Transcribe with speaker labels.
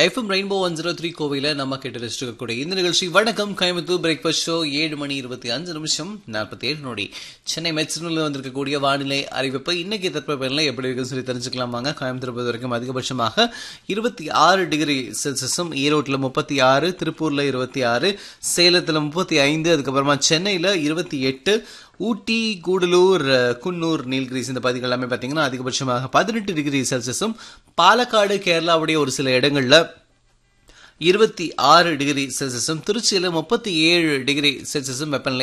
Speaker 1: FM rainbow one zero three கோவையில் நம்ம கேட்டு ரசிச்சிருக்கக்கூடிய இந்த நிகழ்ச்சி வணக்கம் கோயம்புத்தூர் பிரேக்ஃபாஸ்ட் ஷோ ஏழு மணி இருபத்தி அஞ்சு நிமிஷம் நாற்பத்தி ஏழு நொடி சென்னை மெட்சனில் வந்திருக்கக்கூடிய வானிலை அறிவிப்பு இன்னைக்கு தட்பவெப்பநிலை எப்படி இருக்குன்னு சொல்லி தெரிஞ்சுக்கலாமாங்க கோயம்புத்தூர் பொறுத்த வரைக்கும் அதிகபட்சமாக இருபத்தி ஆறு டிகிரி செல்சியஸும் ஈரோட்டில் முப்பத்தி ஆறு திருப்பூரில் இருபத்தி ஆறு சேலத்தில் முப்பத்தி ஐந்து அதுக்கப்புறமா சென்னையில் இருபத்தி எட்டு ஊட்டி கூடலூர் அஹ், குன்னூர் நீல்கிரிஸ் இந்த பகுதிகள் எல்லாமே பார்த்தீங்கன்னா அதிகபட்சமாக பதினெட்டு டிகிரி செல்சியஸும் பாலக்காடு கேரளாவுடைய ஒரு சில இடங்கள்ல இருபத்தி ஆறு டிகிரி செல்சியஸும் திருச்சியில் முப்பத்தி ஏழு டிகிரி செல்சியஸும் வெப்பநிலை